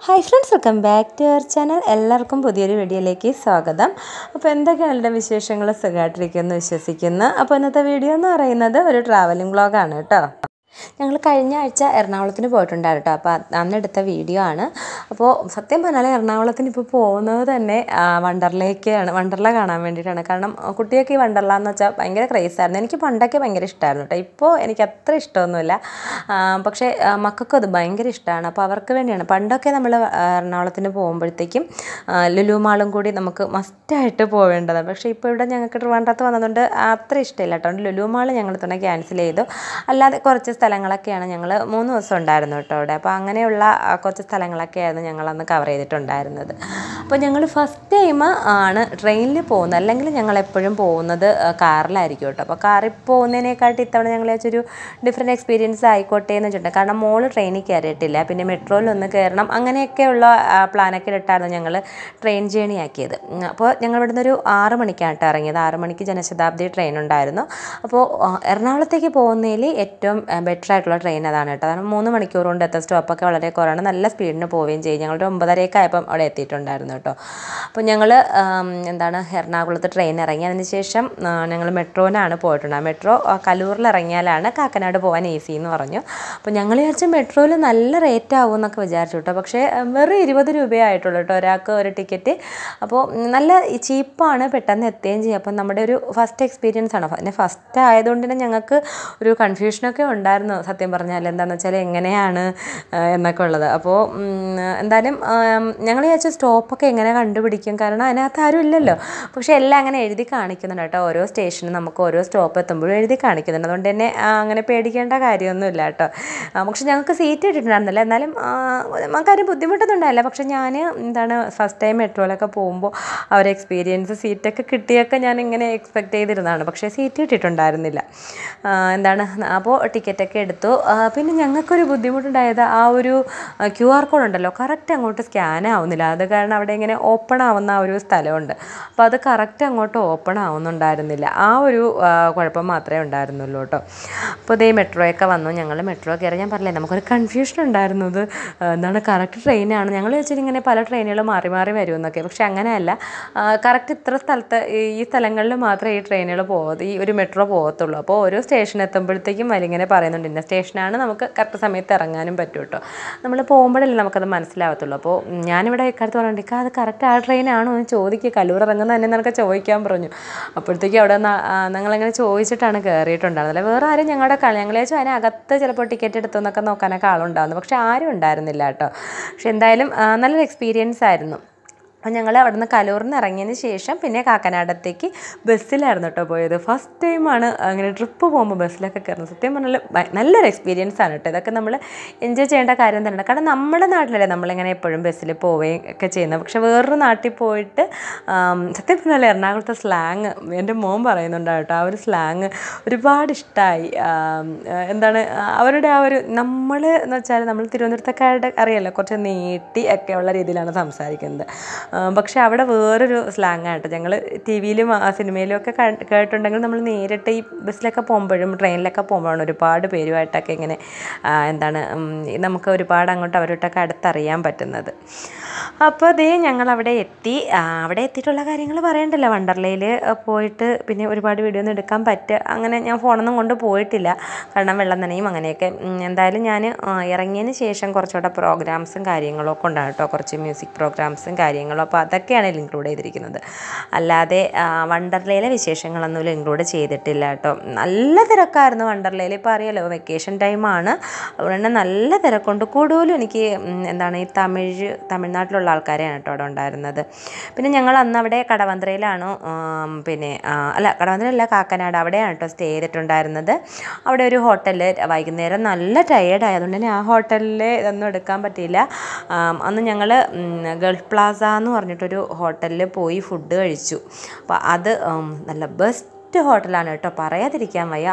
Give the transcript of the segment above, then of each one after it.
hi friends welcome back to our channel എല്ലാവർക്കും പുതിയൊരു വീഡിയോയിലേക്ക് സ്വാഗതം അപ്പോൾ എന്തൊക്കെയാണ് എൻ്റെ വിശേഷങ്ങൾ സുഖമായിട്ടിരിക്കുമെന്ന് വിശ്വസിക്കുന്നു അപ്പോൾ ഇന്നത്തെ വീഡിയോ എന്ന് പറയുന്നത് ഒരു ട്രാവലിംഗ് വ്ളോഗാണ് കേട്ടോ ഞങ്ങൾ കഴിഞ്ഞ ആഴ്ച എറണാകുളത്തിന് പോയിട്ടുണ്ടായിരുന്നു കേട്ടോ അപ്പോൾ അത് അന്ന് എടുത്ത വീഡിയോ ആണ് അപ്പോൾ സത്യം പറഞ്ഞാൽ എറണാകുളത്തിന് ഇപ്പോൾ പോകുന്നത് തന്നെ ആ, വണ്ടർലയ്ക്കാണ് വണ്ടർല കാണാൻ വേണ്ടിയിട്ടാണ് കാരണം ആ, കുട്ടിയൊക്കെ ഈ വണ്ടർല എന്ന് വെച്ചാൽ ഭയങ്കര ക്രേസായിരുന്നു എനിക്ക് പണ്ടൊക്കെ ഭയങ്കര ഇഷ്ടമായിരുന്നു കേട്ടോ ഇപ്പോൾ എനിക്ക് അത്ര ഇഷ്ടമൊന്നുമില്ല ആ, പക്ഷേ ആ, മക്കൾക്കും അത് ഭയങ്കര ഇഷ്ടമാണ് അപ്പോൾ അവർക്ക് വേണ്ടിയാണ് പണ്ടൊക്കെ നമ്മൾ എറണാകുളത്തിന് പോകുമ്പോഴത്തേക്കും ആ, ലുലു മാളും കൂടി നമുക്ക് മസ്റ്റായിട്ട് പോവേണ്ടതാണ് പക്ഷേ ഇപ്പോൾ ഇവിടെ ഞങ്ങൾക്ക് ട്രിവാൻഡ്രത്ത് വന്നതുകൊണ്ട് അത്ര ഇഷ്ടമില്ല കേട്ടോ അതുകൊണ്ട് ലുലു മാൾ ഞങ്ങൾ തന്നെ ക്യാൻസൽ ചെയ്തു അല്ലാതെ കുറച്ച് സ്ഥലങ്ങളൊക്കെയാണ് ഞങ്ങൾ മൂന്ന് ദിവസം ഉണ്ടായിരുന്നു കേട്ടോ അവിടെ അപ്പോൾ അങ്ങനെയുള്ള ആ, കുറച്ച് സ്ഥലങ്ങളൊക്കെയായിരുന്നു ഞങ്ങൾ അന്ന് കവർ ചെയ്തിട്ടുണ്ടായിരുന്നത് അപ്പോൾ ഞങ്ങൾ ഫസ്റ്റ് ടൈം ആണ് ട്രെയിനിൽ പോകുന്നത് അല്ലെങ്കിൽ ഞങ്ങൾ എപ്പോഴും പോകുന്നത് ആ, കാറിലായിരിക്കും കേട്ടോ അപ്പോൾ കാറിൽ പോകുന്നതിനെക്കാട്ടി ഇത്തവണ ഞങ്ങൾ വിചാരിച്ചൊരു ഡിഫറെൻറ്റ് എക്സ്പീരിയൻസ് ആയിക്കോട്ടെ എന്ന് വെച്ചിട്ടുണ്ട് കാരണം മോള് ട്രെയിനിൽ കയറിയിട്ടില്ല പിന്നെ മെട്രോയിൽ ഒന്ന് കയറണം അങ്ങനെയൊക്കെയുള്ള ആ, പ്ലാനൊക്കെ ഇട്ടായിരുന്നു ഞങ്ങൾ ട്രെയിൻ ജേണി ആക്കിയത് ഉം, അപ്പോൾ ഞങ്ങൾ ഇവിടുന്ന് ഒരു ആറ് മണിക്കാണ് കേട്ടോ ഇറങ്ങിയത് ആറ് മണിക്ക് ജനശതാബ്ദി ട്രെയിൻ ഉണ്ടായിരുന്നു അപ്പോൾ ആ, എറണാകുളത്തേക്ക് പോകുന്നതിൽ ഏറ്റവും ബെറ്റർ ആയിട്ടുള്ള ട്രെയിൻ അതാണ് കേട്ടോ കാരണം മൂന്ന് മണിക്കൂർ കൊണ്ട് എത്തുന്ന സ്റ്റോപ്പൊക്കെ വളരെ കുറവാണ് നല്ല സ്പീഡിന് പോവുകയും ചെയ്യും ഞങ്ങളുടെ ഒമ്പതരയൊക്കെ ആയപ്പം അവിടെ എത്തിയിട്ടുണ്ടായിരുന്നു കേട്ടോ അപ്പോൾ ഞങ്ങൾ എന്താണ് എറണാകുളത്ത് ട്രെയിൻ ഇറങ്ങി അതിന് ശേഷം ഞങ്ങൾ മെട്രോനാണ് പോയിട്ടുണ്ട് മെട്രോ കലൂറിൽ ഇറങ്ങിയാലാണ് കാക്കനാട് പോകാൻ ഈസി എന്ന് പറഞ്ഞു അപ്പോൾ ഞങ്ങൾ വിചാരിച്ച മെട്രോയിൽ നല്ല റേറ്റ് ആവും എന്നൊക്കെ വിചാരിച്ചു കേട്ടോ പക്ഷേ ഉം, വെറും ഇരുപത് രൂപയായിട്ടുള്ളൂ കേട്ടോ ഒരാൾക്ക് ഒരു ടിക്കറ്റ് അപ്പോൾ ഉം, നല്ല ചീപ്പാണ് പെട്ടെന്ന് എത്തുകയും ചെയ്യും അപ്പം നമ്മുടെ ഒരു ഫസ്റ്റ് എക്സ്പീരിയൻസ് ആണ് പിന്നെ ഫസ്റ്റ് ആയതുകൊണ്ട് തന്നെ ഞങ്ങൾക്ക് ഒരു കൺഫ്യൂഷനൊക്കെ ഉണ്ടായിരുന്നു സത്യം പറഞ്ഞാൽ എന്താണെന്ന് വെച്ചാൽ എങ്ങനെയാണ് ആ, എന്നൊക്കെ ഉള്ളത് അപ്പോൾ ഉം, എന്തായാലും ഞങ്ങൾ വിചാരിച്ചു സ്റ്റോപ്പൊക്കെ എങ്ങനെ കണ്ടുപിടിക്കും കാരണം അതിനകത്ത് ആരും ഇല്ലല്ലോ പക്ഷേ എല്ലാം അങ്ങനെ എഴുതി കാണിക്കുന്നുണ്ട് കേട്ടോ ഓരോ സ്റ്റേഷനും നമുക്ക് ഓരോ സ്റ്റോപ്പ് എത്തുമ്പോഴും എഴുതി കാണിക്കുന്നുണ്ട് അതുകൊണ്ട് തന്നെ ആ, അങ്ങനെ പേടിക്കേണ്ട കാര്യമൊന്നുമില്ല കേട്ടോ ആ, പക്ഷെ ഞങ്ങൾക്ക് സീറ്റ് കിട്ടിയിട്ടുണ്ടായിരുന്നില്ല എന്നാലും ആ, നമുക്കാരും ബുദ്ധിമുട്ടൊന്നും ഉണ്ടായില്ല പക്ഷെ ഞാൻ എന്താണ് ഫസ്റ്റ് ടൈം മെട്രോയിലൊക്കെ പോകുമ്പോൾ ആ ഒരു എക്സ്പീരിയൻസ് സീറ്റൊക്കെ കിട്ടിയൊക്കെ ഞാൻ ഇങ്ങനെ എക്സ്പെക്ട് ചെയ്തിരുന്നതാണ് പക്ഷേ സീറ്റ് കിട്ടിയിട്ടുണ്ടായിരുന്നില്ല ആ, എന്താണ് അപ്പോൾ ടിക്കറ്റൊക്കെ എടുത്തു ആ, പിന്നെ ഞങ്ങൾക്കൊരു ബുദ്ധിമുട്ടുണ്ടായത് ആ ഒരു ക്യു ആർ കോഡ് ഉണ്ടല്ലോ കറക്റ്റ് അങ്ങോട്ട് സ്കാൻ ആവുന്നില്ല അത് കാരണം അവിടെ ഇങ്ങനെ ഓപ്പൺ ആവുന്ന ആ ഒരു സ്ഥലമുണ്ട് അപ്പോൾ അത് കറക്റ്റ് അങ്ങോട്ട് ഓപ്പൺ ആവുന്നുണ്ടായിരുന്നില്ല ആ ഒരു ആ, കുഴപ്പം മാത്രമേ ഉണ്ടായിരുന്നുള്ളൂ കേട്ടോ അപ്പോൾ ഇതേ മെട്രോയൊക്കെ വന്നു ഞങ്ങൾ മെട്രോ കയറി ഞാൻ പറഞ്ഞില്ലേ നമുക്കൊരു കൺഫ്യൂഷൻ ഉണ്ടായിരുന്നു ഇത് ആ, എന്താണ് കറക്റ്റ് ട്രെയിനാണ് ഞങ്ങൾ വെച്ചിട്ട് ഇങ്ങനെ പല ട്രെയിനുകൾ മാറി മാറി വരുമെന്നൊക്കെ പക്ഷെ അങ്ങനെയല്ല കറക്റ്റ് ഇത്ര സ്ഥലത്ത് ഈ- ഈ സ്ഥലങ്ങളിൽ മാത്രമേ ഈ ട്രെയിനുകൾ പോകത്ത് ഈ ഒരു മെട്രോ പോകത്തുള്ളൂ അപ്പോൾ ഓരോ സ്റ്റേഷൻ എത്തുമ്പോഴത്തേക്കും വലിങ്ങനെ പറയുന്നുണ്ട് ഇന്ന സ്റ്റേഷനാണ് നമുക്ക് കറക്റ്റ് സമയത്ത് ഇറങ്ങാനും പറ്റും കേട്ടോ നമ്മൾ പോകുമ്പോഴല്ലേ നമുക്കത് മനസ്സിലാവത്തുള്ളൂ അപ്പോൾ ഞാനിവിടെ ഇക്കാലത്ത് പറഞ്ഞിട്ടുണ്ട് ഇക്കാ അത് കറക്റ്റ് ആ ട്രെയിനാണോ എന്ന് ചോദിക്കുക കല്ലൂർ ഇറങ്ങുന്ന തന്നെ എന്നൊക്കെ ചോദിക്കാൻ പറഞ്ഞു അപ്പോഴത്തേക്കും അവിടെ നിന്ന് ഞങ്ങളിങ്ങനെ ചോദിച്ചിട്ടാണ് കയറിയിട്ടുണ്ടായിരുന്നില്ല വേറെ ആരും ഞങ്ങളുടെ കളി ഞങ്ങൾ വെച്ചാൽ അതിനകത്ത് ചിലപ്പോൾ ടിക്കറ്റ് എടുത്തു എന്നൊക്കെ നോക്കാനൊക്കെ ആളുണ്ടായിരുന്നു പക്ഷെ ആരും ഉണ്ടായിരുന്നില്ല കേട്ടോ പക്ഷെ എന്തായാലും ആ, നല്ലൊരു എക്സ്പീരിയൻസ് ആയിരുന്നു അപ്പോൾ ഞങ്ങൾ അവിടെ നിന്ന് കലൂറിൽ നിന്ന് ഇറങ്ങിയതിന് ശേഷം പിന്നെ കാക്കനാടത്തേക്ക് ബസ്സിലായിരുന്നു കേട്ടോ പോയത് ഫസ്റ്റ് ടൈമാണ് അങ്ങനെ ട്രിപ്പ് പോകുമ്പോൾ ബസ്സിലൊക്കെ കയറുന്നത് സത്യം പറഞ്ഞാൽ ഭ- നല്ലൊരു എക്സ്പീരിയൻസ് ആണ് കേട്ടോ ഇതൊക്കെ നമ്മൾ എൻജോയ് ചെയ്യേണ്ട കാര്യം തന്നെയാണ് കാരണം നമ്മുടെ നാട്ടിലല്ലേ നമ്മളിങ്ങനെ എപ്പോഴും ബസ്സിൽ പോവുകയും ഒക്കെ ചെയ്യുന്നത് പക്ഷെ വേറൊരു നാട്ടിൽ പോയിട്ട് ആം, സത്യം പറഞ്ഞാൽ എറണാകുളത്തെ സ്ലാങ് എൻ്റെ മോൻ പറയുന്നുണ്ട് കേട്ടോ ആ ഒരു സ്ലാങ് ഒരുപാട് ഇഷ്ടമായി എന്താണ് ആ, അവരുടെ ആ ഒരു നമ്മൾ എന്ന് വെച്ചാൽ നമ്മൾ തിരുവനന്തപുരത്തൊക്കെ അറിയാലോ കുറച്ച് നീട്ടി ഒക്കെ ഉള്ള രീതിയിലാണ് സംസാരിക്കുന്നത് ആ, പക്ഷെ അവിടെ വേറൊരു സ്ലാങ് ആയിട്ട് ഞങ്ങൾ ടി വിയിലും ആ സിനിമയിലും ഒക്കെ കണ്ട് കേട്ടിട്ടുണ്ടെങ്കിൽ നമ്മൾ നേരിട്ട് ഈ ബസ്സിലൊക്കെ പോകുമ്പോഴും ട്രെയിനിലൊക്കെ പോകുമ്പോഴാണ് ഒരുപാട് പേരുമായിട്ടൊക്കെ ഇങ്ങനെ ആ, എന്താണ് ഉം, നമുക്ക് ഒരുപാട് അങ്ങോട്ട് അവരോട്ടൊക്കെ അടുത്തറിയാൻ പറ്റുന്നത് അപ്പോൾ അതേ ഞങ്ങൾ അവിടെ എത്തി ആ, അവിടെ എത്തിയിട്ടുള്ള കാര്യങ്ങൾ പറയണ്ടല്ലോ വണ്ടർലയിൽ പോയിട്ട് പിന്നെ ഒരുപാട് വീഡിയോ ഒന്നും എടുക്കാൻ പറ്റുക അങ്ങനെ ഞാൻ ഫോണൊന്നും കൊണ്ട് പോയിട്ടില്ല കാരണം വെള്ളം നനയും അങ്ങനെയൊക്കെ ഉം, എന്തായാലും ഞാൻ ഇറങ്ങിയതിന് ശേഷം കുറച്ചുകൂടെ പ്രോഗ്രാംസും കാര്യങ്ങളും ഒക്കെ ഉണ്ടാകും കേട്ടോ കുറച്ച് മ്യൂസിക് പ്രോഗ്രാംസും കാര്യങ്ങളും അപ്പോൾ അതൊക്കെയാണ് ഇതിൽ ഇൻക്ലൂഡ് ചെയ്തിരിക്കുന്നത് അല്ലാതെ ആ, വണ്ടർലയിലെ വിശേഷങ്ങളൊന്നും ഇൻക്ലൂഡ് ചെയ്തിട്ടില്ല കേട്ടോ നല്ല തിരക്കായിരുന്നു വണ്ടർലയിൽ ഇപ്പോൾ അറിയാലോ വെക്കേഷൻ ടൈമാണ് അതുകൊണ്ട് തന്നെ നല്ല തിരക്കുണ്ട് കൂടുതലും എനിക്ക് ഉം, എന്താണ് ഈ തമിഴ് തമിഴ്നാട്ടിലുള്ള ആൾക്കാരെയാണ് കേട്ടോ അവിടെ ഉണ്ടായിരുന്നത് പിന്നെ ഞങ്ങൾ അന്ന് അവിടെ കടവന്ത്രയിലാണ് ഉം, പിന്നെ ആ, അല്ല കടവന്ത്രയല്ല കാക്കനാട് അവിടെയാണ് കേട്ടോ സ്റ്റേ ചെയ്തിട്ടുണ്ടായിരുന്നത് അവിടെ ഒരു ഹോട്ടലിൽ വൈകുന്നേരം നല്ല ടയേർഡ് ആയതുകൊണ്ട് തന്നെ ആ ഹോട്ടലിൽ ഇതൊന്നും എടുക്കാൻ പറ്റിയില്ല ആം, അന്ന് ഞങ്ങൾ ഗൾഫ് പ്ലാസ എന്ന് പറഞ്ഞിട്ടൊരു ഹോട്ടലിൽ പോയി ഫുഡ് കഴിച്ചു അപ്പോൾ അത് ഉം, നല്ല ബെസ്റ്റ് ഹോട്ടലാണ് കേട്ടോ പറയാതിരിക്കാൻ വയ്യ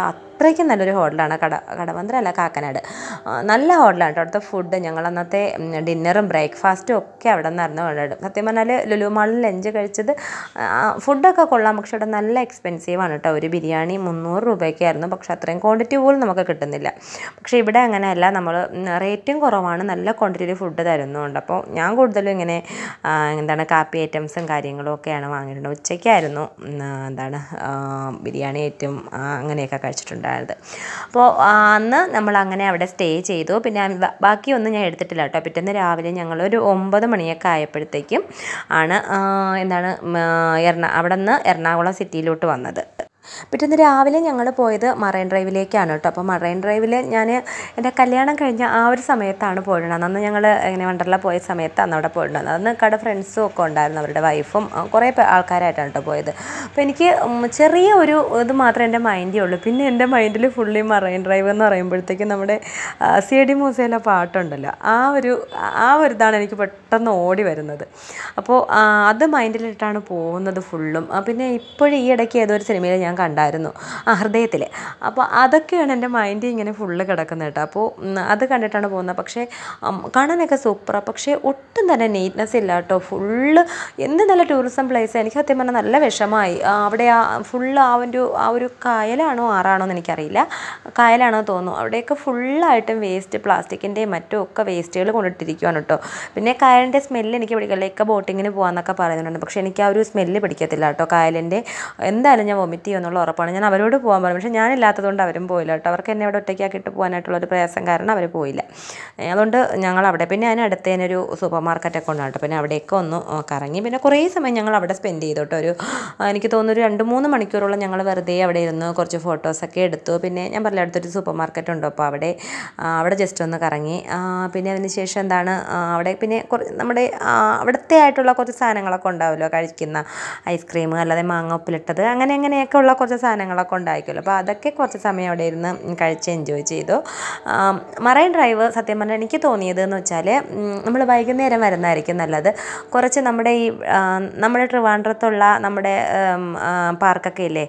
അത്രയ്ക്കും നല്ലൊരു ഹോട്ടലാണ് കട കടവന്ത്ര അല്ല കാക്കനാട് ആ, നല്ല ഹോട്ടലാണ് കേട്ടോ അവിടുത്തെ ഫുഡ് ഞങ്ങൾ അന്നത്തെ ഉം, ഡിന്നറും ബ്രേക്ക്ഫാസ്റ്റും ഒക്കെ അവിടെ നിന്നായിരുന്നു വേണ്ടത് സത്യം പറഞ്ഞാൽ ലുലു മാളിൽ ലഞ്ച് കഴിച്ചത് ആ, ഫുഡൊക്കെ കൊള്ളാം പക്ഷെ അവിടെ നല്ല എക്സ്പെൻസീവാണ് കേട്ടോ ഒരു ബിരിയാണി മുന്നൂറ് രൂപയ്ക്കായിരുന്നു പക്ഷെ അത്രയും ക്വാണ്ടിറ്റി പോലും നമുക്ക് കിട്ടുന്നില്ല പക്ഷേ ഇവിടെ അങ്ങനെയല്ല നമ്മൾ റേറ്റും കുറവാണ് നല്ല ക്വാണ്ടിറ്റിയിൽ ഫുഡ് തരുന്നുണ്ട് അപ്പോൾ ഞാൻ കൂടുതലും ഇങ്ങനെ ആ, എന്താണ് കാപ്പി ഐറ്റംസും കാര്യങ്ങളും ഒക്കെയാണ് വാങ്ങിയിട്ടുണ്ട് ഉച്ചയ്ക്കായിരുന്നു ഉം, ആ, എന്താണ് ആ, ബിരിയാണി ഐറ്റം ആ, അങ്ങനെയൊക്കെ കഴിച്ചിട്ടുണ്ടായത് അപ്പോൾ ആ, അന്ന് നമ്മൾ അങ്ങനെ അവിടെ സ്റ്റേ ചെയ്തു പിന്നെ ബ- ബാക്കിയൊന്നും ഞാൻ എടുത്തിട്ടില്ല കേട്ടോ പിറ്റേന്ന് രാവിലെ ഞങ്ങൾ ഒരു ഒമ്പത് മണിയൊക്കെ ആയപ്പോഴത്തേക്കും ആണ് ആ, എന്താണ് ഉം, ആ, എറണാ അവിടെ നിന്ന് എറണാകുളം സിറ്റിയിലോട്ട് വന്നത് പിറ്റേന്ന് രാവിലെ ഞങ്ങൾ പോയത് മറൈൻ ഡ്രൈവിലേക്കാണ് കേട്ടോ അപ്പോൾ മറൈൻ ഡ്രൈവിൽ ഞാൻ എൻ്റെ കല്യാണം കഴിഞ്ഞ ആ ഒരു സമയത്താണ് പോയിട്ടുണ്ടായിരുന്നത് അന്ന് ഞങ്ങൾ ഇങ്ങനെ വണ്ടർല പോയ സമയത്ത് അന്ന് അവിടെ പോയിട്ടുണ്ടായിരുന്നത് അന്ന് കട ഫ്രണ്ട്സും ഒക്കെ ഉണ്ടായിരുന്നു അവരുടെ വൈഫും ആ, കുറേ പേ- ആൾക്കാരായിട്ടാണ് കേട്ടോ പോയത് അപ്പോൾ എനിക്ക് ഉം, ചെറിയ ഒരു ഇത് മാത്രമേ എൻ്റെ മൈൻഡിൽ ഉള്ളൂ പിന്നെ എൻ്റെ മൈൻഡിൽ ഫുള്ളി മറൈൻ ഡ്രൈവ് എന്ന് പറയുമ്പോഴത്തേക്കും നമ്മുടെ സി ഡി മൂസയിലെ പാട്ടുണ്ടല്ലോ ആ ഒരു ആ ഒരു ഇതാണ് എനിക്ക് പെട്ടെന്ന് ഓടി വരുന്നത് അപ്പോൾ ആ, അത് മൈൻഡിലിട്ടാണ് പോകുന്നത് ഫുള്ളും ആ, പിന്നെ ഇപ്പോഴും ഈ ഇടയ്ക്ക് ഏതോ ഒരു സിനിമയിൽ ഞാൻ കണ്ടായിരുന്നു ആ ഹൃദയത്തിൽ അപ്പോൾ അതൊക്കെയാണ് എൻ്റെ മൈൻഡിൽ ഇങ്ങനെ ഫുള്ള് കിടക്കുന്നത് കേട്ടോ അപ്പോൾ ഉം, അത് കണ്ടിട്ടാണ് പോകുന്നത് പക്ഷേ ഉം, കാണാനൊക്കെ സൂപ്പറാണ് പക്ഷേ ഒട്ടും തന്നെ നീറ്റ്നെസ് ഇല്ല കേട്ടോ ഫുള്ള് എന്ത് നല്ല ടൂറിസം പ്ലേസ് എനിക്ക് സത്യം പറഞ്ഞാൽ നല്ല വിഷമമായി ആ, അവിടെ ആ ഫുള്ള് ആ ഒരു ആ ഒരു കായലാണോ ആറാണോ എന്ന് എനിക്കറിയില്ല കായലാണോ തോന്നുന്നു അവിടെയൊക്കെ ഫുള്ളായിട്ടും വേസ്റ്റ് പ്ലാസ്റ്റിക്കിൻ്റെയും മറ്റും ഒക്കെ വേസ്റ്റുകൾ കൊണ്ടിട്ടിരിക്കുകയാണ് കേട്ടോ പിന്നെ കായലിൻ്റെ സ്മെല്ല് എനിക്ക് പിടിക്കില്ല ഒക്കെ ബോട്ടിങ്ങിന് പോകാമെന്നൊക്കെ പറയുന്നുണ്ട് പക്ഷേ എനിക്ക് ആ ഒരു സ്മെല്ല് പിടിക്കത്തില്ല കേട്ടോ കായലിൻ്റെ എന്തായാലും ഞാൻ വൊമിറ്റ് ചെയ്യുമെന്നുള്ള ഉറപ്പാണ് ഞാൻ അവരോട് പോകാൻ പറഞ്ഞു പക്ഷേ ഞാനില്ലാത്തതുകൊണ്ട് അവരും പോയില്ല കേട്ടോ അവർക്ക് എന്നെ അവിടെ ഒറ്റയ്ക്കാക്കിയിട്ട് പോകാനായിട്ടുള്ള ഒരു പ്രയാസം കാരണം അവർ പോയില്ല ഏ, അതുകൊണ്ട് ഞങ്ങൾ അവിടെ പിന്നെ അതിന് അടുത്ത് തന്നെ ഒരു സൂപ്പർ മാർക്കറ്റൊക്കെ ഉണ്ട് കേട്ടോ പിന്നെ അവിടെയൊക്കെ ഒന്ന് ആ, കറങ്ങി പിന്നെ കുറേ സമയം ഞങ്ങൾ അവിടെ സ്പെൻഡ് ചെയ്തു കേട്ടോ ഒരു ആ, എനിക്ക് തോന്നുന്നു ഒരു രണ്ട് മൂന്ന് മണിക്കൂറോളം ഞങ്ങൾ വെറുതെ അവിടെ ഇരുന്ന് കുറച്ച് ഫോട്ടോസൊക്കെ എടുത്തു പിന്നെ ഞാൻ പറഞ്ഞ അടുത്തൊരു സൂപ്പർ മാർക്കറ്റ് ഉണ്ട് അപ്പോൾ അവിടെ ആ, അവിടെ ജസ്റ്റ് ഒന്ന് കറങ്ങി ആ, പിന്നെ അതിന് ശേഷം എന്താണ് ആ, അവിടെ പിന്നെ കുറ നമ്മുടെ ആ, അവിടുത്തെ ആയിട്ടുള്ള കുറച്ച് സാധനങ്ങളൊക്കെ ഉണ്ടാവുമല്ലോ കഴിക്കുന്ന ഐസ്ക്രീം അല്ലാതെ മാങ്ങ ഉപ്പിലിട്ടത് അങ്ങനെ അങ്ങനെയൊക്കെ ഉള്ള കുറച്ച് സാധനങ്ങളൊക്കെ ഉണ്ടായിരിക്കുമല്ലോ അപ്പോൾ അതൊക്കെ കുറച്ച് സമയം അവിടെ ഇരുന്ന് കഴിച്ച് എൻജോയ് ചെയ്തു ആ, മറൈൻ ഡ്രൈവ് സത്യം പറഞ്ഞാൽ എനിക്ക് തോന്നിയത് എന്ന് വെച്ചാൽ നമ്മൾ വൈകുന്നേരം വരുന്നതായിരിക്കും നല്ലത് കുറച്ച് നമ്മുടെ ഈ ആ, നമ്മുടെ ട്രിവാൻഡ്രത്തുള്ള നമ്മുടെ ഉം, ആ, പാർക്കൊക്കെ ഇല്ലേ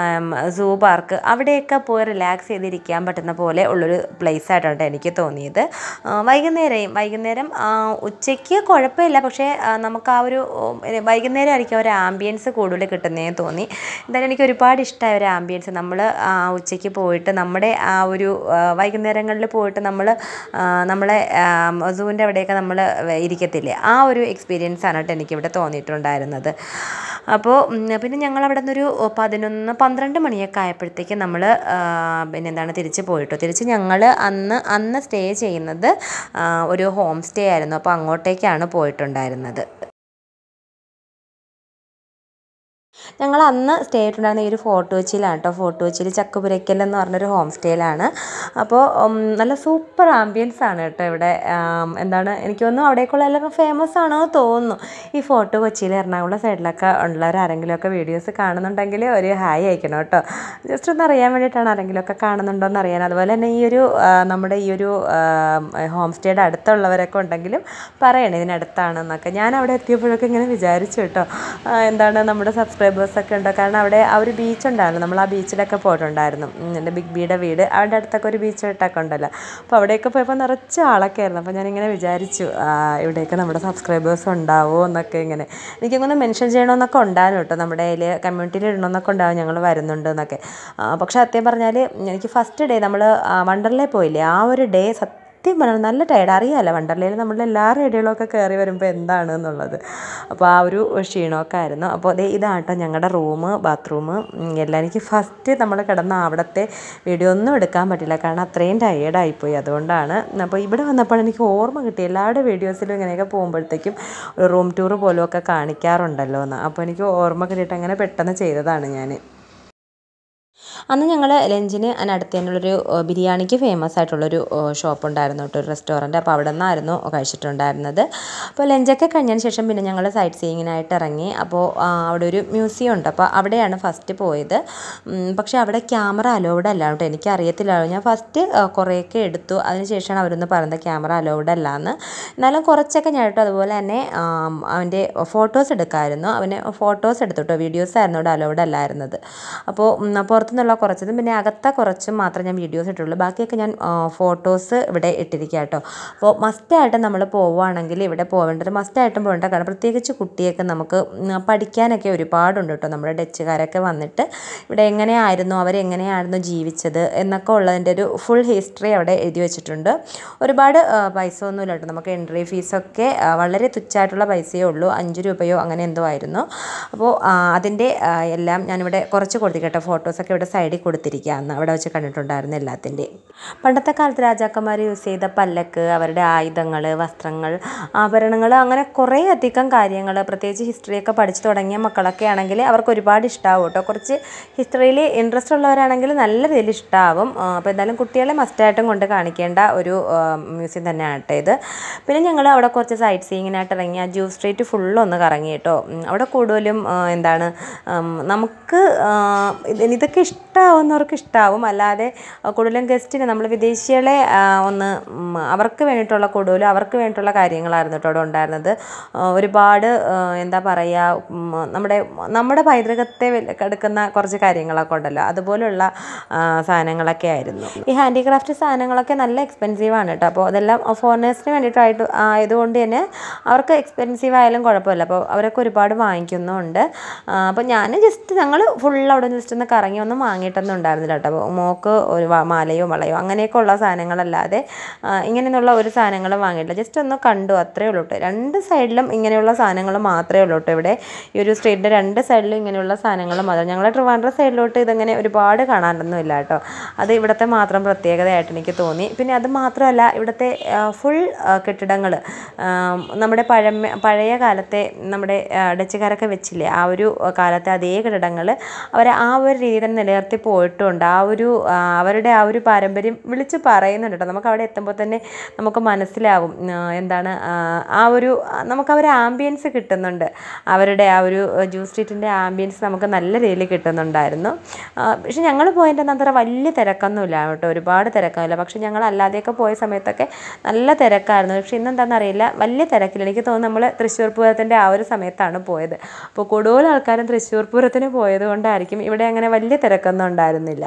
സൂ പാർക്ക് അവിടെയൊക്കെ പോയി റിലാക്സ് ചെയ്തിരിക്കാൻ പറ്റുന്ന പോലെ ഉള്ളൊരു പ്ലേസ് ആയിട്ടാണ് എനിക്ക് തോന്നിയത് ആ, വൈകുന്നേരം വൈകുന്നേരം ആ, ഉച്ചയ്ക്ക് കുഴപ്പമില്ല പക്ഷേ ആ, നമുക്ക് ആ ഒരു ഉം, ഒരു വൈകുന്നേരം ആയിരിക്കും ഒരു ആംബിയൻസ് കൂടുതൽ കിട്ടുന്നതെന്ന് തോന്നി എന്തായാലും എനിക്ക് ഒരുപാട് ഇഷ്ടമായ ഒരു ആംബിയൻസ് നമ്മൾ ഉച്ചയ്ക്ക് പോയിട്ട് നമ്മുടെ ആ ഒരു ആ, വൈകുന്നേരങ്ങളിൽ പോയിട്ട് നമ്മൾ നമ്മളെ സൂവിൻ്റെ അവിടെയൊക്കെ നമ്മൾ ഇരിക്കത്തില്ലേ ആ ഒരു എക്സ്പീരിയൻസ് ആണ് കേട്ടോ എനിക്കിവിടെ തോന്നിയിട്ടുണ്ടായിരുന്നത് അപ്പോൾ ഉം, പിന്നെ ഞങ്ങൾ അവിടെ നിന്നൊരു പതിനൊന്ന് പന്ത്രണ്ട് മണിയൊക്കെ ആയപ്പോഴത്തേക്കും നമ്മൾ പിന്നെ എന്താണ് തിരിച്ച് പോയിട്ടോ തിരിച്ച് ഞങ്ങൾ അന്ന് അന്ന് സ്റ്റേ ചെയ്യുന്നത് ആ, ഒരു ഹോം സ്റ്റേ ആയിരുന്നു അപ്പോൾ അങ്ങോട്ടേക്കാണ് പോയിട്ടുണ്ടായിരുന്നത് ഞങ്ങൾ അന്ന് സ്റ്റേ ആയിട്ടുണ്ടായിരുന്ന ഈ ഒരു ഫോർട്ട് കൊച്ചിയിലാണ് കേട്ടോ ഫോർട്ട് കൊച്ചിയിൽ ചക്കുപുരയ്ക്കൽ എന്ന് പറഞ്ഞൊരു ഹോം സ്റ്റേയിലാണ് അപ്പോൾ ഉം, നല്ല സൂപ്പർ ആംബിയൻസ് ആണ് കേട്ടോ ഇവിടെ ആം, എന്താണ് എനിക്ക് തോന്നുന്നു അവിടേക്കുള്ള എല്ലാവർക്കും ഫേമസ് ആണോ എന്ന് തോന്നുന്നു ഈ ഫോർട്ട് കൊച്ചിയിൽ എറണാകുളം സൈഡിലൊക്കെ ഉള്ളവർ ആരെങ്കിലുമൊക്കെ വീഡിയോസ് കാണുന്നുണ്ടെങ്കിൽ ഒരു ഹായ് അയക്കണം കേട്ടോ ജസ്റ്റ് ഒന്ന് അറിയാൻ വേണ്ടിയിട്ടാണ് ആരെങ്കിലുമൊക്കെ കാണുന്നുണ്ടോ എന്ന് അറിയാൻ അതുപോലെ തന്നെ ഈ ഒരു ആ, നമ്മുടെ ഈ ഒരു ഹോം സ്റ്റേയുടെ അടുത്തുള്ളവരൊക്കെ ഉണ്ടെങ്കിലും പറയണേ ഇതിനടുത്താണെന്നൊക്കെ ഞാൻ അവിടെ എത്തിയപ്പോഴൊക്കെ ഇങ്ങനെ വിചാരിച്ചു കേട്ടോ ആ, എന്താണ് നമ്മുടെ സബ്സ്ക്രൈബേഴ്സൊക്കെ ഉണ്ടോ കാരണം അവിടെ ആ ഒരു ബീച്ച് ഉണ്ടായിരുന്നു നമ്മൾ ആ ബീച്ചിലൊക്കെ പോയിട്ടുണ്ടായിരുന്നു ഉം, എൻ്റെ ബിഗ് ബിയുടെ വീട് അവിടെ അടുത്തൊക്കെ ഒരു ബീച്ച് ഇട്ടൊക്കെ ഉണ്ടല്ലോ അപ്പോൾ അവിടെയൊക്കെ പോയപ്പോൾ നിറച്ച് ആളൊക്കെ ആയിരുന്നു അപ്പോൾ ഞാനിങ്ങനെ വിചാരിച്ചു ആ, ഇവിടെയൊക്കെ നമ്മുടെ സബ്സ്ക്രൈബേഴ്സ് ഉണ്ടാവുമോ എന്നൊക്കെ ഇങ്ങനെ എനിക്കിങ്ങനെ മെൻഷൻ ചെയ്യണമെന്നൊക്കെ ഉണ്ടായിരുന്നു കേട്ടോ നമ്മുടെ അതിൽ കമ്മ്യൂണിറ്റിയിൽ ഇടണമെന്നൊക്കെ ഉണ്ടാവും ഞങ്ങൾ വരുന്നുണ്ട് എന്നൊക്കെ ആ, പക്ഷേ സത്യം പറഞ്ഞാൽ എനിക്ക് ഫസ്റ്റ് ഡേ നമ്മൾ വണ്ടർലേ പോയില്ലേ ആ ഒരു ഡേ സത്യം പറഞ്ഞാൽ നല്ല ടയർഡ് അറിയാമല്ലോ വണ്ടർലയിൽ നമ്മൾ എല്ലാ റേഡിയോകളൊക്കെ കയറി വരുമ്പോൾ എന്താണ് എന്നുള്ളത് അപ്പോൾ ആ ഒരു ക്ഷീണമൊക്കെ ആയിരുന്നു അപ്പോൾ അതേ ഇതാണ് കേട്ടോ ഞങ്ങളുടെ റൂം ബാത്റൂം എല്ലാം എനിക്ക് ഫസ്റ്റ് നമ്മൾ കിടന്ന അവിടുത്തെ വീഡിയോ ഒന്നും എടുക്കാൻ പറ്റില്ല കാരണം അത്രയും ടയേർഡായിപ്പോയി അതുകൊണ്ടാണ് അപ്പോൾ ഇവിടെ വന്നപ്പോൾ എനിക്ക് ഓർമ്മ കിട്ടി എല്ലാവരുടെ വീഡിയോസിലും ഇങ്ങനെയൊക്കെ പോകുമ്പോഴത്തേക്കും ഒരു റൂം ടൂർ പോലും ഒക്കെ കാണിക്കാറുണ്ടല്ലോ എന്ന് അപ്പോൾ എനിക്ക് ഓർമ്മ കിട്ടിയിട്ട് അങ്ങനെ പെട്ടെന്ന് ചെയ്തതാണ് ഞാൻ അന്ന് ഞങ്ങൾ ലഞ്ചിന് അതിനടുത്ത് തന്നെയുള്ളൊരു ഏഹ്, ബിരിയാണിക്ക് ഫേമസ് ആയിട്ടുള്ളൊരു ഷോപ്പ് ഉണ്ടായിരുന്നു കേട്ടോ ഒരു റെസ്റ്റോറൻറ്റ് അപ്പോൾ അവിടെ നിന്നായിരുന്നു കഴിച്ചിട്ടുണ്ടായിരുന്നത് അപ്പോൾ ലഞ്ചൊക്കെ കഴിഞ്ഞതിന് ശേഷം പിന്നെ ഞങ്ങൾ സൈറ്റ് സീയിങ്ങിനായിട്ട് ഇറങ്ങി അപ്പോൾ ആ, അവിടെ ഒരു മ്യൂസിയം ഉണ്ട് അപ്പോൾ അവിടെയാണ് ഫസ്റ്റ് പോയത് ഉം, പക്ഷേ അവിടെ ക്യാമറ അലൗഡ് അല്ല കേട്ടോ എനിക്ക് അറിയത്തില്ല ഞാൻ ഫസ്റ്റ് കുറേയൊക്കെ എടുത്തു അതിനുശേഷമാണ് അവരൊന്ന് പറയുന്നത് ക്യാമറ അലൗഡ് അല്ല എന്ന് എന്നാലും കുറച്ചൊക്കെ ഞാൻ കേട്ടോ അതുപോലെ തന്നെ ആം, അവൻ്റെ ഫോട്ടോസ് എടുക്കാമായിരുന്നു അവന് ഫോട്ടോസ് എടുത്തു കേട്ടോ വീഡിയോസ് ആയിരുന്നു അവിടെ അലൗഡ് അല്ലായിരുന്നത് അപ്പോൾ ഉം, പുറത്ത് പുറത്തുനിന്നുള്ള കുറച്ചതും പിന്നെ അകത്ത കുറച്ചും മാത്രമേ ഞാൻ വീഡിയോസ് ഇട്ടുള്ളൂ ബാക്കിയൊക്കെ ഞാൻ ഫോട്ടോസ് ഇവിടെ ഇട്ടിരിക്കുക കേട്ടോ അപ്പോൾ മസ്റ്റായിട്ട് നമ്മൾ പോവുകയാണെങ്കിൽ ഇവിടെ പോവേണ്ടത് മസ്റ്റായിട്ടും പോകേണ്ട കാരണം പ്രത്യേകിച്ച് കുട്ടിയൊക്കെ നമുക്ക് ഉം, പഠിക്കാനൊക്കെ ഒരുപാടുണ്ട് കേട്ടോ നമ്മുടെ ഡച്ചുകാരൊക്കെ വന്നിട്ട് ഇവിടെ എങ്ങനെയായിരുന്നു അവരെങ്ങനെയായിരുന്നു ജീവിച്ചത് എന്നൊക്കെ ഉള്ളതിൻ്റെ ഒരു ഫുൾ ഹിസ്റ്ററി അവിടെ എഴുതി വെച്ചിട്ടുണ്ട് ഒരുപാട് ആ, പൈസ ഒന്നുമില്ല കേട്ടോ നമുക്ക് എൻട്രി ഫീസൊക്കെ ആ, വളരെ തുച്ഛമായിട്ടുള്ള പൈസയേ ഉള്ളൂ അഞ്ച് രൂപയോ അങ്ങനെ എന്തോ ആയിരുന്നു അപ്പോൾ ആ, അതിൻ്റെ ആ, എല്ലാം ഞാനിവിടെ കുറച്ച് കൊടുത്തിക്കട്ടെ ഫോട്ടോസൊക്കെ ഇവിടെ സൈഡിൽ കൊടുത്തിരിക്കുകയാണ് അവിടെ വെച്ച് കണ്ടിട്ടുണ്ടായിരുന്നു എല്ലാത്തിൻ്റെയും പണ്ടത്തെ കാലത്ത് രാജാക്കന്മാർ യൂസ് ചെയ്ത പല്ലക്ക് അവരുടെ ആയുധങ്ങൾ വസ്ത്രങ്ങൾ ആഭരണങ്ങൾ അങ്ങനെ കുറേ അധികം കാര്യങ്ങൾ പ്രത്യേകിച്ച് ഹിസ്റ്ററിയൊക്കെ പഠിച്ചു തുടങ്ങിയ മക്കളൊക്കെ ആണെങ്കിൽ അവർക്ക് ഒരുപാട് ഇഷ്ടമാവും കേട്ടോ കുറച്ച് ഹിസ്റ്ററിയിൽ ഇൻട്രസ്റ്റ് ഉള്ളവരാണെങ്കിൽ നല്ല രീതിയിൽ ഇഷ്ടമാവും അപ്പോൾ എന്തായാലും കുട്ടികളെ മസ്റ്റായിട്ടും കൊണ്ട് കാണിക്കേണ്ട ഒരു മ്യൂസിയം തന്നെയാണ് കേട്ടോ ഇത് പിന്നെ ഞങ്ങൾ അവിടെ കുറച്ച് സൈറ്റ് സീയിങ്ങിനായിട്ട് ഇറങ്ങി ആ ജൂ സ്ട്രീറ്റ് ഫുള്ളൊന്ന് കറങ്ങി കേട്ടോ ഉം, അവിടെ കൂടുതലും ആ, എന്താണ് ഉം, നമുക്ക് ആ, ഇത് ഇതൊക്കെ ഇഷ്ടമാവുന്നവർക്ക് ഇഷ്ടമാവും അല്ലാതെ ആ, കൂടുതലും ഗസ്റ്റിന് നമ്മൾ വിദേശികളെ ആ, ഒന്ന് ഉം, അവർക്ക് വേണ്ടിയിട്ടുള്ള കൂടുതലും അവർക്ക് വേണ്ടിയിട്ടുള്ള കാര്യങ്ങളായിരുന്നു കേട്ടോ അവിടെ ഉണ്ടായിരുന്നത് ആ, ഒരുപാട് ആ, എന്താ പറയുക ഉം, നമ്മുടെ നമ്മുടെ പൈതൃകത്തെ വെൽ- എടുക്കുന്ന കുറച്ച് കാര്യങ്ങളൊക്കെ ഉണ്ടല്ലോ അതുപോലുള്ള ആ, സാധനങ്ങളൊക്കെ ആയിരുന്നു ഈ ഹാൻഡിക്രാഫ്റ്റ് സാധനങ്ങളൊക്കെ നല്ല എക്സ്പെൻസീവ് ആണ് കേട്ടോ അപ്പോൾ അതെല്ലാം ഫോറിനേഴ്സിന് വേണ്ടിയിട്ടായിട്ട് ആയതുകൊണ്ട് തന്നെ അവർക്ക് എക്സ്പെൻസീവ് ആയാലും കുഴപ്പമില്ല അപ്പോൾ അവരൊക്കെ ഒരുപാട് വാങ്ങിക്കുന്നുമുണ്ട് ആ, അപ്പോൾ ഞാൻ ജസ്റ്റ് ഞങ്ങൾ ഫുൾ അവിടെ ജസ്റ്റ് ഒന്ന് കറങ്ങി ഒന്നും വാങ്ങിയിട്ടൊന്നും ഉണ്ടായിരുന്നില്ല കേട്ടോ അപ്പോൾ മോക്ക് ഒരു വ- മാലയോ വളയോ അങ്ങനെയൊക്കെ ഉള്ള സാധനങ്ങളല്ലാതെ ആ, ഇങ്ങനെയൊന്നുള്ള ഒരു സാധനങ്ങളും വാങ്ങിയിട്ടില്ല ജസ്റ്റ് ഒന്ന് കണ്ടു അത്രയേ ഉള്ളൂ കേട്ടോ രണ്ട് സൈഡിലും ഇങ്ങനെയുള്ള സാധനങ്ങൾ മാത്രമേ ഉള്ളൂ കേട്ടോ ഇവിടെ ഈ ഒരു സ്ട്രീറ്റിൻ്റെ രണ്ട് സൈഡിലും ഇങ്ങനെയുള്ള സാധനങ്ങൾ മാത്രം ഞങ്ങളുടെ ട്രിവാൻഡ്രം സൈഡിലോട്ട് ഇതങ്ങനെ ഒരുപാട് കാണാനൊന്നും ഇല്ല കേട്ടോ അത് ഇവിടുത്തെ മാത്രം പ്രത്യേകതയായിട്ട് എനിക്ക് തോന്നി പിന്നെ അത് മാത്രമല്ല ഇവിടുത്തെ ഫുൾ കെട്ടിടങ്ങൾ നമ്മുടെ പഴമ പഴയ കാലത്തെ നമ്മുടെ ആ, ഡച്ചുകാരൊക്കെ വെച്ചില്ലേ ആ ഒരു കാലത്തെ അതേ കെട്ടിടങ്ങൾ അവർ ആ ഒരു രീതി തന്നെ നിലനിർത്തി പോയിട്ടുണ്ട് ആ ഒരു ആ, അവരുടെ ആ ഒരു പാരമ്പര്യം വിളിച്ച് പറയുന്നുണ്ട് കേട്ടോ നമുക്ക് അവിടെ എത്തുമ്പോൾ തന്നെ നമുക്ക് മനസ്സിലാവും ആ, എന്താണ് ആ, ആ ഒരു നമുക്ക് ആ ഒരു ആംബിയൻസ് കിട്ടുന്നുണ്ട് അവരുടെ ആ ഒരു ജൂ സ്ട്രീറ്റിൻ്റെ ആംബിയൻസ് നമുക്ക് നല്ല രീതിയിൽ കിട്ടുന്നുണ്ടായിരുന്നു ആ, പക്ഷെ ഞങ്ങൾ പോയതിൻ്റെ അത്ര വലിയ തിരക്കൊന്നുമില്ല കേട്ടോ ഒരുപാട് തിരക്കൊന്നുമില്ല പക്ഷെ ഞങ്ങൾ അല്ലാതെയൊക്കെ പോയ സമയത്തൊക്കെ നല്ല തിരക്കായിരുന്നു പക്ഷെ ഇന്നെന്താണെന്ന് അറിയില്ല വലിയ തിരക്കില്ല എനിക്ക് തോന്നുന്നു നമ്മൾ തൃശ്ശൂർ പൂരത്തിൻ്റെ ആ ഒരു സമയത്താണ് പോയത് അപ്പോൾ കൂടുതൽ ആൾക്കാരും തൃശ്ശൂർ പൂരത്തിന് പോയത് കൊണ്ടായിരിക്കും ഇവിടെ അങ്ങനെ വലിയ തിരക്കൊന്നും ഉണ്ടായിരുന്നില്ല